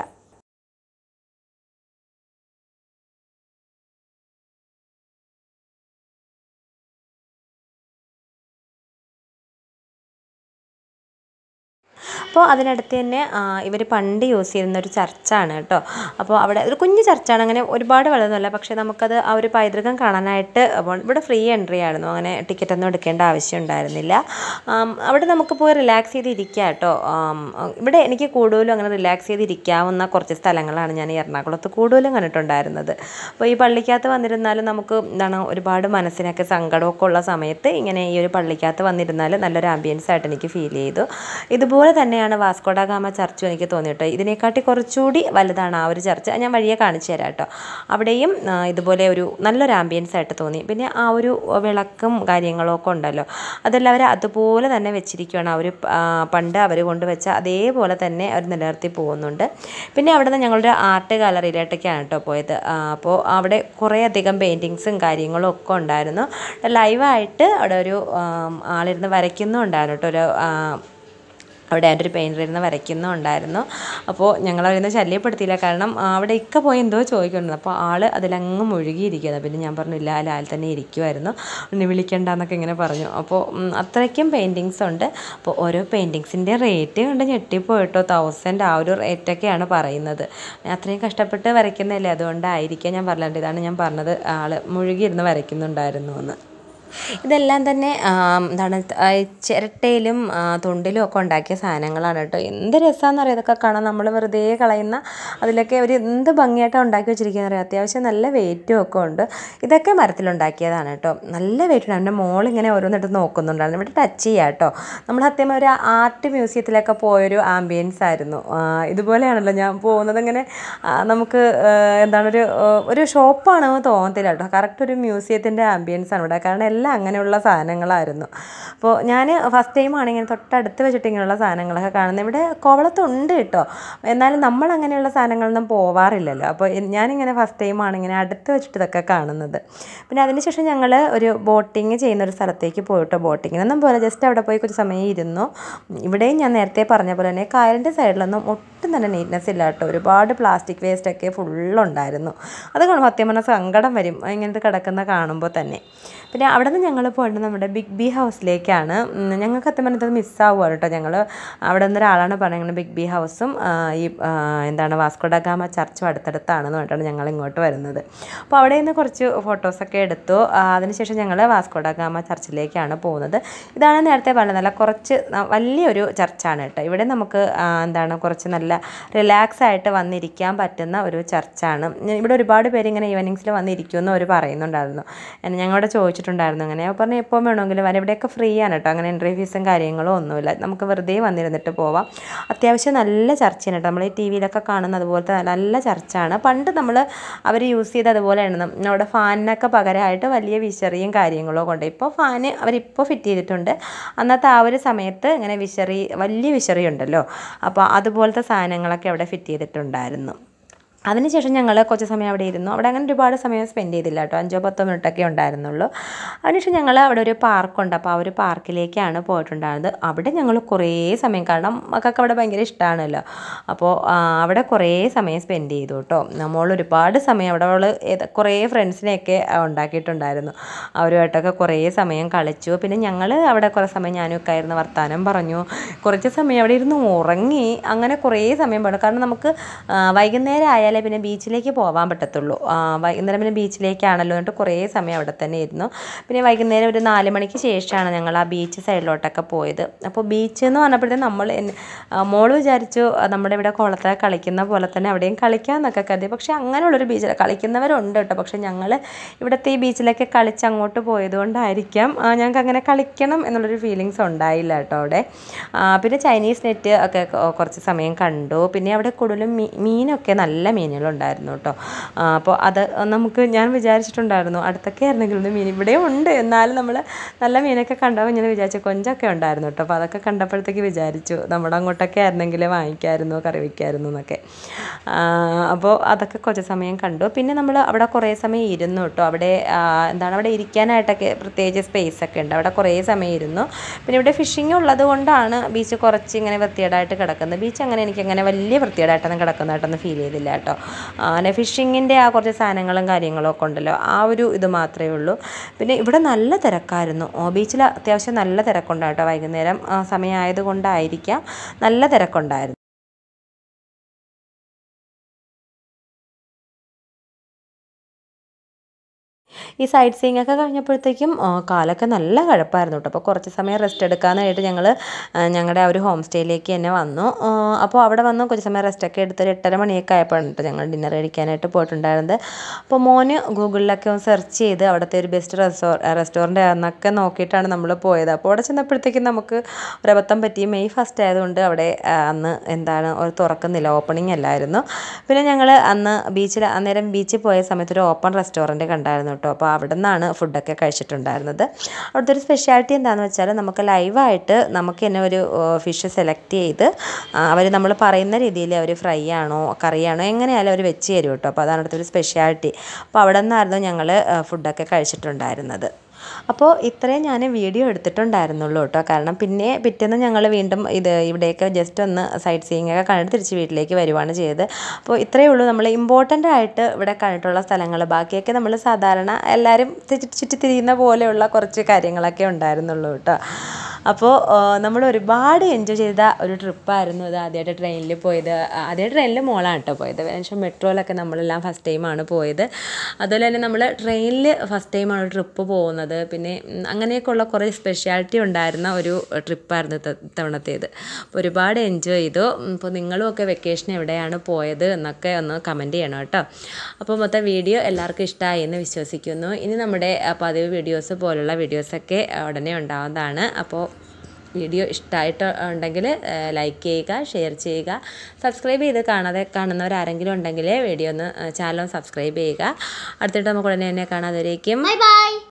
അപ്പോൾ അതിനടുത്ത് തന്നെ ഇവർ പണ്ട് യൂസ് ചെയ്യുന്ന ഒരു ചർച്ചാണ് കേട്ടോ അപ്പോൾ അവിടെ ഒരു കുഞ്ഞു ചർച്ചാണ് അങ്ങനെ ഒരുപാട് വലുതൊന്നുമല്ല പക്ഷേ നമുക്കത് ആ ഒരു പൈതൃകം കാണാനായിട്ട് അപ്പോൾ ഇവിടെ ഫ്രീ എൻട്രി ആയിരുന്നു അങ്ങനെ ടിക്കറ്റ് ഒന്നും എടുക്കേണ്ട ആവശ്യം ഉണ്ടായിരുന്നില്ല ആം, അവിടെ നമുക്ക് പോയി റിലാക്സ് ചെയ്ത് ഇരിക്കാം കേട്ടോ ആം, ഇവിടെ എനിക്ക് കൂടുതലും അങ്ങനെ റിലാക്സ് ചെയ്ത് ഇരിക്കാവുന്ന കുറച്ച് സ്ഥലങ്ങളാണ് ഞാൻ ഈ എറണാകുളത്ത് കൂടുതലും കണ്ടിട്ടുണ്ടായിരുന്നത് അപ്പോൾ ഈ പള്ളിക്കകത്ത് വന്നിരുന്നാലും നമുക്ക് എന്താണ് ഒരുപാട് മനസ്സിനൊക്കെ സങ്കടമൊക്കെ ഉള്ള സമയത്ത് ഇങ്ങനെ ഈ ഒരു പള്ളിക്കകത്ത് വന്നിരുന്നാൽ നല്ലൊരു ആംബിയൻസ് ആയിട്ട് എനിക്ക് ഫീൽ ചെയ്തു ഇതുപോലെ തന്നെയാണ് വാസ്കോഡ ഗാമ ചർച്ചും എനിക്ക് തോന്നി കേട്ടോ ഇതിനെക്കാട്ടി കുറച്ചുകൂടി വലുതാണ് ആ ഒരു ചർച്ച് അത് ഞാൻ വഴിയെ കാണിച്ചു തരാം കേട്ടോ അവിടെയും ആ, ഇതുപോലെ ഒരു നല്ലൊരു ആംബിയൻസ് ആയിട്ട് തോന്നി പിന്നെ ആ ഒരു വിളക്കും കാര്യങ്ങളും ഒക്കെ ഉണ്ടല്ലോ അതെല്ലാം അവർ അതുപോലെ തന്നെ വെച്ചിരിക്കുകയാണ് അവർ പണ്ട് അവർ കൊണ്ടുവച്ച അതേപോലെ തന്നെ അവർ നിലനിർത്തി പോകുന്നുണ്ട് പിന്നെ അവിടെ നിന്ന് ഞങ്ങളൊരു ആർട്ട് ഗാലറിയിലോട്ടൊക്കെയാണ് കേട്ടോ പോയത് ആ, അപ്പോൾ അവിടെ കുറേ അധികം പെയിൻറ്റിങ്സും കാര്യങ്ങളും ഒക്കെ ഉണ്ടായിരുന്നു ലൈവായിട്ട് അവിടെ ഒരു ആം, ആളിരുന്ന് വരയ്ക്കുന്നുണ്ടായിരുന്നു കേട്ടോ ഒരു ആ, അവിടെ എൻ്റെ ഒരു പെയിൻറ്റർ ഇരുന്ന് വരയ്ക്കുന്നുണ്ടായിരുന്നു അപ്പോൾ ഞങ്ങൾ അവിടെ നിന്ന് ശല്യപ്പെടുത്തിയില്ല കാരണം ആ, അവിടെ ഇക്ക പോയി എന്തോ ചോദിക്കുന്നുണ്ട് അപ്പോൾ ആൾ അതിലങ്ങ് മുഴുകിയിരിക്കുന്നത് പിന്നെ ഞാൻ പറഞ്ഞു ഇല്ല ലാൽ തന്നെ ഇരിക്കുമായിരുന്നു ഉണ്ണി വിളിക്കണ്ടെന്നൊക്കെ ഇങ്ങനെ പറഞ്ഞു അപ്പോൾ ഉം, അത്രയ്ക്കും പെയിൻറ്റിങ്സ് ഉണ്ട് അപ്പോൾ ഓരോ പെയിൻറ്റിങ്സിൻ്റെ റേറ്റ് കണ്ട് ഞെട്ടിപ്പോയിട്ടോ തൗസൻഡ് ആ ഒരു റേറ്റൊക്കെയാണ് പറയുന്നത് ഞാൻ അത്രയും കഷ്ടപ്പെട്ട് വരയ്ക്കുന്നതല്ലേ അതുകൊണ്ടായിരിക്കാം ഞാൻ പറഞ്ഞിട്ട് ഇതാണ് ഞാൻ പറഞ്ഞത് ആൾ മുഴുകിയിരുന്ന് വരയ്ക്കുന്നുണ്ടായിരുന്നു എന്ന് ഇതെല്ലാം തന്നെ ആം, എന്താണ് ആ, ചിരട്ടയിലും ആ, തൊണ്ടിലും ഒക്കെ ഉണ്ടാക്കിയ സാധനങ്ങളാണ് കേട്ടോ എന്ത് രസമാണെന്ന് അറിയാം ഇതൊക്കെ കാണാൻ നമ്മൾ വെറുതെ കളയുന്ന അതിലൊക്കെ ഒരു എന്ത് ഭംഗിയായിട്ടാണ് ഉണ്ടാക്കി വെച്ചിരിക്കുന്നത് അറിയാം അത്യാവശ്യം നല്ല വെയിറ്റും ഒക്കെ ഉണ്ട് ഇതൊക്കെ മരത്തിലുണ്ടാക്കിയതാണ് കേട്ടോ നല്ല വെയിറ്റ് ഉണ്ട് എൻ്റെ മോൾ ഇങ്ങനെ ഓരോന്നിട്ട് നോക്കുന്നുണ്ടായിരുന്നു ഇവിടെ ടച്ച് ചെയ്യാം കേട്ടോ നമ്മൾ സത്യം ഒരു ആർട്ട് മ്യൂസിയത്തിലൊക്കെ പോയൊരു ആംബിയൻസ് ആയിരുന്നു ആ, ഇതുപോലെയാണല്ലോ ഞാൻ പോകുന്നത് ഇങ്ങനെ ആ, നമുക്ക് ആ, എന്താണ് ഒരു ആ, ഒരു ഷോപ്പാണെന്ന് തോന്നത്തില്ല കേട്ടോ കറക്റ്റ് ഒരു മ്യൂസിയത്തിൻ്റെ ആംബിയൻസ് ആണ് ഇവിടെ കാരണം എല്ലാം അങ്ങനെയുള്ള സാധനങ്ങളായിരുന്നു അപ്പോൾ ഞാൻ ഫസ്റ്റ് ടൈമാണ് ഇങ്ങനെ തൊട്ടടുത്ത് വെച്ചിട്ട് ഇങ്ങനെയുള്ള സാധനങ്ങളൊക്കെ കാണുന്നത് ഇവിടെ കോവളത്തുണ്ട് കേട്ടോ എന്നാലും നമ്മൾ അങ്ങനെയുള്ള സാധനങ്ങളൊന്നും പോവാറില്ലല്ലോ അപ്പോൾ ഞാനിങ്ങനെ ഫസ്റ്റ് ടൈമാണ് ഇങ്ങനെ അടുത്ത് വെച്ചിട്ട് ഇതൊക്കെ കാണുന്നത് പിന്നെ അതിനുശേഷം ഞങ്ങൾ ഒരു ബോട്ടിങ് ചെയ്യുന്ന ഒരു സ്ഥലത്തേക്ക് പോയിട്ടോ ബോട്ടിങ്ങിനൊന്നും പോലെ ജസ്റ്റ് അവിടെ പോയി കുറച്ച് സമയം ഇരുന്നു ഇവിടെയും ഞാൻ നേരത്തെ പറഞ്ഞ പോലെ തന്നെ കായലിൻ്റെ സൈഡിലൊന്നും ഒട്ടും ഒട്ടും തന്നെ നീറ്റ്നെസ് ഇല്ല കേട്ടോ ഒരുപാട് പ്ലാസ്റ്റിക് വേസ്റ്റ് ഒക്കെ ഫുള്ളുണ്ടായിരുന്നു അത് കാണുമ്പോൾ സത്യം പറഞ്ഞാൽ സങ്കടം വരും ഇങ്ങനത്തെ കിടക്കുന്ന കാണുമ്പോൾ തന്നെ പിന്നെ അവിടെ നിന്ന് ഞങ്ങൾ പോയിട്ട് നമ്മുടെ ബിഗ് ബി ഹൗസിലേക്കാണ് ഉം, ഞങ്ങൾക്ക് സത്യം പറഞ്ഞത് മിസ്സാവുക കേട്ടോ ഞങ്ങൾ അവിടെ നിന്ന് ഒരാളാണ് പറയുന്നത് ബിഗ് ബി ഹൗസും ആ, ഈ ആ, എന്താണ് വാസ്കോഡഗാമ ചർച്ചും അടുത്തടുത്താണെന്ന് പറഞ്ഞിട്ടാണ് ഞങ്ങൾ ഇങ്ങോട്ട് വരുന്നത് അപ്പോൾ അവിടെ നിന്ന് കുറച്ച് ഫോട്ടോസൊക്കെ എടുത്തു ആ, അതിനുശേഷം ഞങ്ങൾ വാസ്കോഡഗാമ ചർച്ചിലേക്കാണ് പോകുന്നത് ഇതാണ് നേരത്തെ പറഞ്ഞത് നല്ല കുറച്ച് ന- വലിയൊരു ചർച്ചാണ് കേട്ടോ ഇവിടെ നമുക്ക് ആ, എന്താണ് കുറച്ച് നല്ല റിലാക്സ് ആയിട്ട് വന്നിരിക്കാൻ പറ്റുന്ന ഒരു ചർച്ചാണ് ഇവിടെ ഒരുപാട് പേര് ഇങ്ങനെ ഈവനിങ്സിൽ വന്നിരിക്കുമെന്ന് അവർ പറയുന്നുണ്ടായിരുന്നു എന്നെ ഞങ്ങളോട് ചോദിച്ചിട്ടുണ്ടായിരുന്നു അങ്ങനെ അപ്പോൾ പറഞ്ഞു എപ്പോൾ വേണമെങ്കിലും വരാം ഇവിടെയൊക്കെ ഫ്രീ ആണ് കേട്ടോ അങ്ങനെ എൻട്രി ഫീസും കാര്യങ്ങളും ഒന്നുമില്ല നമുക്ക് വെറുതെ വന്നിരുന്നിട്ട് പോവാം അത്യാവശ്യം നല്ല ചർച്ചയാണ് കേട്ടോ നമ്മൾ ഈ ടി വിയിലൊക്കെ കാണുന്ന അതുപോലത്തെ നല്ല ചർച്ചാണ് പണ്ട് നമ്മൾ അവർ യൂസ് ചെയ്ത് അതുപോലെയാണ് നം- നമ്മുടെ ഫാനിനൊക്കെ പകരമായിട്ട് വലിയ വിശറിയും കാര്യങ്ങളോ കൊണ്ട് ഇപ്പോൾ ഫാന് അവരിപ്പോൾ ഫിറ്റ് ചെയ്തിട്ടുണ്ട് അന്നത്തെ ആ ഒരു സമയത്ത് ഇങ്ങനെ വിശറി വലിയ വിശറി ഉണ്ടല്ലോ അപ്പോൾ അതുപോലത്തെ സാധനങ്ങളൊക്കെ അവിടെ ഫിറ്റ് ചെയ്തിട്ടുണ്ടായിരുന്നു അതിനുശേഷം ഞങ്ങൾ കുറച്ച് സമയം അവിടെ ഇരുന്നു അവിടെ അങ്ങനെ ഒരുപാട് സമയം സ്പെൻഡ് ചെയ്തില്ല കേട്ടോ അഞ്ചോ പത്തോ മിനിറ്റൊക്കെ ഉണ്ടായിരുന്നുള്ളൂ അതിനുശേഷം ഞങ്ങൾ അവിടെ ഒരു പാർക്കുണ്ട് അപ്പോൾ ആ ഒരു പാർക്കിലേക്കാണ് പോയിട്ടുണ്ടായിരുന്നത് അവിടെ ഞങ്ങൾ കുറേ സമയം കാരണം മക്കൾക്ക് അവിടെ ഭയങ്കര ഇഷ്ടമാണല്ലോ അപ്പോൾ ആ, അവിടെ കുറേ സമയം സ്പെൻഡ് ചെയ്തു കേട്ടോ നമ്മൾ ഒരുപാട് സമയം അവിടെ അവൾ കുറേ ഫ്രണ്ട്സിനെയൊക്കെ ആ, ഉണ്ടാക്കിയിട്ടുണ്ടായിരുന്നു അവരുമായിട്ടൊക്കെ കുറേ സമയം കളിച്ചു പിന്നെ ഞങ്ങൾ അവിടെ കുറേ സമയം ഞാനും ഒക്കെ ആയിരുന്നു വർത്താനം പറഞ്ഞു കുറച്ച് സമയം അവിടെ ഇരുന്ന് ഉറങ്ങി അങ്ങനെ കുറേ സമയം പോയി കാരണം നമുക്ക് ആ, വൈകുന്നേരം ആയാലേ പിന്നെ ബീച്ചിലേക്ക് പോകാൻ പറ്റത്തുള്ളൂ ആ, വൈകുന്നേരം പിന്നെ ബീച്ചിലേക്കാണല്ലോ എന്നിട്ട് കുറേ സമയം അവിടെ തന്നെ ഇരുന്നു പിന്നെ വൈകുന്നേരം ഒരു നാല് മണിക്ക് ശേഷമാണ് ഞങ്ങൾ ആ ബീച്ച് സൈഡിലോട്ടൊക്കെ പോയത് അപ്പോൾ ബീച്ച് എന്ന് പറഞ്ഞപ്പോഴത്തേക്കും നമ്മൾ എൻ- ആ, മോള് വിചാരിച്ചു ആ, നമ്മുടെ ഇവിടെ കുളത്തിൽ കളിക്കുന്ന പോലെ തന്നെ അവിടെയും കളിക്കാമെന്നൊക്കെ കരുതി പക്ഷേ അങ്ങനെയുള്ളൊരു ബീച്ചിൽ കളിക്കുന്നവരുണ്ട് കേട്ടോ പക്ഷേ ഞങ്ങൾ ഇവിടുത്തെ ഈ ബീച്ചിലൊക്കെ കളിച്ച് അങ്ങോട്ട് പോയതുകൊണ്ടായിരിക്കാം ആ, ഞങ്ങൾക്ക് അങ്ങനെ കളിക്കണം എന്നുള്ളൊരു ഫീലിങ്സ് ഉണ്ടായില്ല കേട്ടോ അവിടെ ആ, പിന്നെ ചൈനീസ് നെറ്റ് ഒക്കെ കൊ- കുറച്ച് സമയം കണ്ടു പിന്നെ അവിടെ കൂടുതലും മീ മീനൊക്കെ നല്ല മീനുകളുണ്ടായിരുന്നു കേട്ടോ ആ, അപ്പോൾ അത് നമുക്ക് ഞാൻ വിചാരിച്ചിട്ടുണ്ടായിരുന്നു അടുത്തൊക്കെ ആയിരുന്നെങ്കിലും ഒന്ന് മീൻ ഇവിടെ ഉണ്ട് എന്നാലും നമ്മൾ നല്ല മീനൊക്കെ കണ്ടപ്പോൾ ഞാൻ വിചാരിച്ചു കൊഞ്ചൊക്കെ ഉണ്ടായിരുന്നു കേട്ടോ അപ്പോൾ അതൊക്കെ കണ്ടപ്പോഴത്തേക്ക് വിചാരിച്ചു നമ്മുടെ അങ്ങോട്ടൊക്കെ ആയിരുന്നെങ്കിൽ വാങ്ങിക്കായിരുന്നു കറി വയ്ക്കായിരുന്നു എന്നൊക്കെ ആ, അപ്പോൾ അതൊക്കെ കുറച്ച് സമയം കണ്ടു പിന്നെ നമ്മൾ അവിടെ കുറേ സമയം ഇരുന്നു കേട്ടോ അവിടെ ആ, എന്താണ് അവിടെ ഇരിക്കാനായിട്ടൊക്കെ പ്രത്യേകിച്ച് സ്പേസ് ഒക്കെ ഉണ്ട് അവിടെ കുറേ സമയം ഇരുന്നു പിന്നെ ഇവിടെ ഫിഷിംഗ് ഉള്ളത് കൊണ്ടാണ് ബീച്ച് കുറച്ച് ഇങ്ങനെ വൃത്തികേടായിട്ട് കിടക്കുന്നത് ബീച്ച് അങ്ങനെ എനിക്ക് അങ്ങനെ വലിയ വൃത്തികേടായിട്ടൊന്നും കിടക്കുന്നതായിട്ടൊന്നും ഫീൽ ചെയ്തില്ല കേട്ടോ ആ, അങ്ങനെ ഫിഷിങ്ങിൻ്റെ ആ കുറച്ച് സാധനങ്ങളും കാര്യങ്ങളും ഒക്കെ ഉണ്ടല്ലോ ആ ഒരു ഇത് മാത്രമേ ഉള്ളൂ പിന്നെ ഇവിടെ നല്ല തിരക്കായിരുന്നു ബീച്ചിൽ അത്യാവശ്യം നല്ല തിരക്കുണ്ടായിരുന്നു കേട്ടോ വൈകുന്നേരം ആ, സമയമായത് കൊണ്ടായിരിക്കാം നല്ല തിരക്കുണ്ടായിരുന്നു ഈ സൈറ്റ് സീയിങ് ഒക്കെ കഴിഞ്ഞപ്പോഴത്തേക്കും ആ, കാലൊക്കെ നല്ല കഴപ്പായിരുന്നു കേട്ടോ അപ്പോൾ കുറച്ച് സമയം റെസ്റ്റ് എടുക്കാനായിട്ട് ഞങ്ങൾ ഞങ്ങളുടെ ആ ഒരു ഹോം സ്റ്റേയിലേക്ക് തന്നെ വന്നു ആ, അപ്പോൾ അവിടെ വന്ന് കുറച്ച് സമയം റെസ്റ്റൊക്കെ എടുത്ത് ഒരു എട്ടര മണിയൊക്കെ ആയപ്പോഴാണ് കേട്ടോ ഞങ്ങൾ ഡിന്നർ കഴിക്കാനായിട്ട് പോയിട്ടുണ്ടായിരുന്നത് അപ്പോൾ മോന് ഗൂഗിളിലൊക്കെ ഒന്ന് സെർച്ച് ചെയ്ത് അവിടുത്തെ ഒരു ബെസ്റ്റ് റെസ്റ്റോ റെസ്റ്റോറൻറ്റ് എന്നൊക്കെ നോക്കിയിട്ടാണ് നമ്മൾ പോയത് അപ്പോൾ അവിടെ ചെന്നപ്പോഴത്തേക്കും നമുക്ക് ഒരു അബദ്ധം പറ്റി മെയ് ഫസ്റ്റ് ആയതുകൊണ്ട് അവിടെ ആ, അന്ന് എന്താണ് ഒരു തുറക്കുന്നില്ല ഓപ്പണിംഗ് അല്ലായിരുന്നു പിന്നെ ഞങ്ങൾ അന്ന് ബീച്ചിൽ അന്നേരം ബീച്ചിൽ പോയ സമയത്ത് ഒരു ഓപ്പൺ റെസ്റ്റോറൻറ്റ് കണ്ടായിരുന്നു കേട്ടോ അപ്പോൾ അവിടെ നിന്നാണ് ഫുഡൊക്കെ കഴിച്ചിട്ടുണ്ടായിരുന്നത് അവിടുത്തെ ഒരു സ്പെഷ്യാലിറ്റി എന്താണെന്ന് വെച്ചാൽ നമുക്ക് ലൈവായിട്ട് നമുക്ക് തന്നെ ഒരു ഫിഷ് സെലക്ട് ചെയ്ത് അവർ നമ്മൾ പറയുന്ന രീതിയിൽ അവർ ഫ്രൈ ആണോ കറിയാണോ എങ്ങനെയായാലും അവർ വെച്ച് തരും കേട്ടോ അപ്പോൾ അതാണ് അവിടുത്തെ ഒരു സ്പെഷ്യാലിറ്റി അപ്പോൾ അവിടെ നിന്നായിരുന്നു ഞങ്ങൾ ഫുഡൊക്കെ കഴിച്ചിട്ടുണ്ടായിരുന്നത് അപ്പോൾ ഇത്രയും ഞാൻ വീഡിയോ എടുത്തിട്ടുണ്ടായിരുന്നുള്ളൂ കേട്ടോ കാരണം പിന്നെ പിറ്റേന്ന് ഞങ്ങൾ വീണ്ടും ഇത് ഇവിടെയൊക്കെ ജസ്റ്റ് ഒന്ന് സൈറ്റ് സീയിങ് ഒക്കെ കണ്ടിട്ട് തിരിച്ച് വീട്ടിലേക്ക് വരുവാണ് ചെയ്തത് അപ്പോൾ ഇത്രയേ ഉള്ളൂ നമ്മൾ ഇമ്പോർട്ടൻ്റ് ആയിട്ട് ഇവിടെ കണ്ടിട്ടുള്ള സ്ഥലങ്ങൾ ബാക്കിയൊക്കെ നമ്മൾ സാധാരണ എല്ലാവരും ചുറ്റി ചുറ്റിത്തിരിയുന്ന പോലെയുള്ള കുറച്ച് കാര്യങ്ങളൊക്കെ ഉണ്ടായിരുന്നുള്ളൂ കേട്ടോ അപ്പോൾ നമ്മൾ ഒരുപാട് എൻജോയ് ചെയ്ത ഒരു ട്രിപ്പായിരുന്നു ഇത് ആദ്യമായിട്ട് ട്രെയിനിൽ പോയത് ആദ്യമായിട്ട് ട്രെയിനിൽ മോളാണ് കേട്ടോ പോയത് പക്ഷേ മെട്രോയിലൊക്കെ നമ്മളെല്ലാം ഫസ്റ്റ് ടൈമാണ് പോയത് അതുപോലെ തന്നെ നമ്മൾ ട്രെയിനിൽ ഫസ്റ്റ് ടൈമാണ് ട്രിപ്പ് പോകുന്നത് പിന്നെ ഉം, അങ്ങനെയൊക്കെയുള്ള കുറേ സ്പെഷ്യാലിറ്റി ഉണ്ടായിരുന്ന ഒരു ട്രിപ്പായിരുന്നു ഇത്തവണത്തേത് അപ്പോൾ ഒരുപാട് എൻജോയ് ചെയ്തു ഉം, അപ്പോൾ നിങ്ങളും ഒക്കെ വെക്കേഷൻ എവിടെയാണ് പോയത് എന്നൊക്കെ ഒന്ന് കമൻറ്റ് ചെയ്യണം കേട്ടോ അപ്പോൾ മൊത്തം വീഡിയോ എല്ലാവർക്കും ഇഷ്ടമായി എന്ന് വിശ്വസിക്കുന്നു ഇനി നമ്മുടെ ആ, പതിവ് വീഡിയോസ് പോലുള്ള വീഡിയോസൊക്കെ ഉടനെ ഉണ്ടാവുന്നതാണ് അപ്പോൾ വീഡിയോ ഇഷ്ടമായിട്ട് ഉണ്ടെങ്കിൽ ലൈക്ക് ചെയ്യുക ഷെയർ ചെയ്യുക സബ്സ്ക്രൈബ് ചെയ്ത് കാണാതെ കാണുന്നവരാരെങ്കിലും ഉണ്ടെങ്കിൽ വീഡിയോ ഒന്ന് ചാനൽ സബ്സ്ക്രൈബ് ചെയ്യുക അടുത്തിട്ട് നമുക്ക് ഉടനെ തന്നെ കാണാതിരിക്കും ബൈ ബൈ